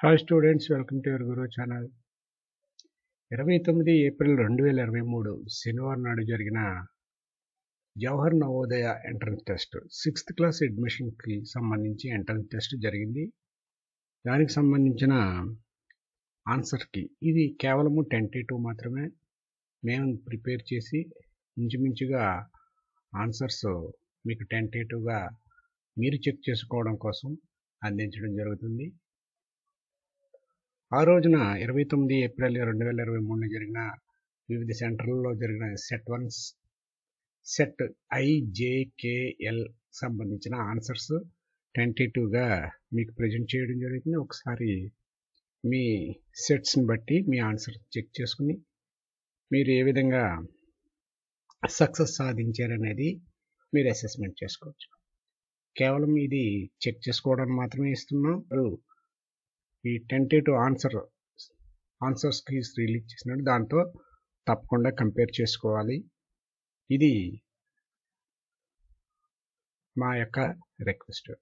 hi students welcome to your Guru channel ఇరవై తొమ్మిది April రెండు వేల ఇరవై మూడు శనివారం నాడు జరిగిన Jawahar Navodaya entrance test sixth class అడ్మిషన్కి సంబంధించి ఎంట్రన్స్ టెస్ట్ జరిగింది దానికి సంబంధించిన ఆన్సర్కి ఇది కేవలము టెంటేటివ్ మాత్రమే మేము ప్రిపేర్ చేసి ఇంచుమించుగా ఆన్సర్స్ మీకు టెంటేటివ్గా మీరు చెక్ చేసుకోవడం కోసం అందించడం జరుగుతుంది ఆ రోజున ఇరవై తొమ్మిది ఏప్రిల్ రెండు వేల ఇరవై మూడున జరిగిన వివిధ సెంటర్లలో జరిగిన సెట్ వన్స్ సెట్ ఐజేకేఎల్ సంబంధించిన ఆన్సర్స్ టెంటేటివ్గా మీకు ప్రజెంట్ చేయడం జరుగుతుంది ఒకసారి మీ సెట్స్ని బట్టి మీ ఆన్సర్ చెక్ చేసుకుని మీరు ఏ విధంగా సక్సెస్ సాధించారనేది మీరు అసెస్మెంట్ చేసుకోవచ్చు కేవలం ఇది చెక్ చేసుకోవడానికి మాత్రమే ఇస్తున్నాం ఈ tentative answer answers keys release చేసినట్టు దాంతో తప్పకుండా కంపేర్ చేసుకోవాలి ఇది మా యొక్క రిక్వెస్ట్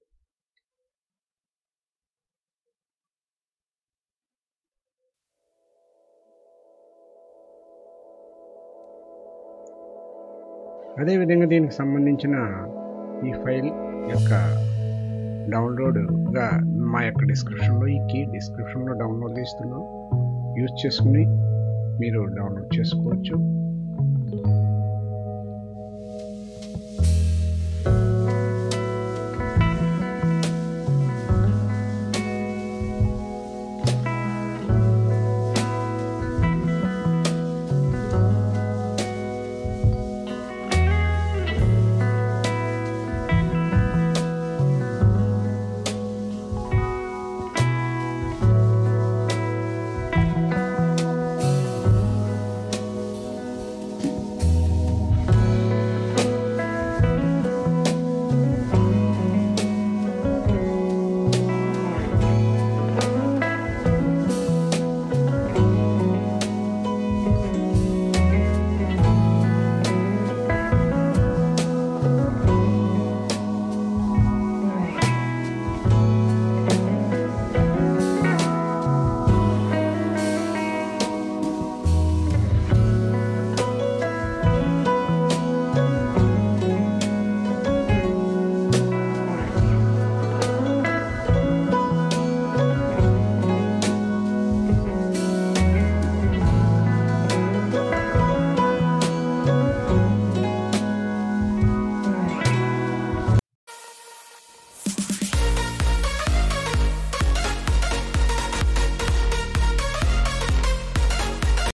అదేవిధంగా దీనికి సంబంధించిన ఈ ఫైల్ యొక్క డౌన్లోడ్గా మా యొక్క డిస్క్రిప్షన్లో ఈ కీ డిస్క్రిప్షన్లో డౌన్లోడ్ చేస్తున్నాం యూజ్ చేసుకుని మీరు డౌన్లోడ్ చేసుకోవచ్చు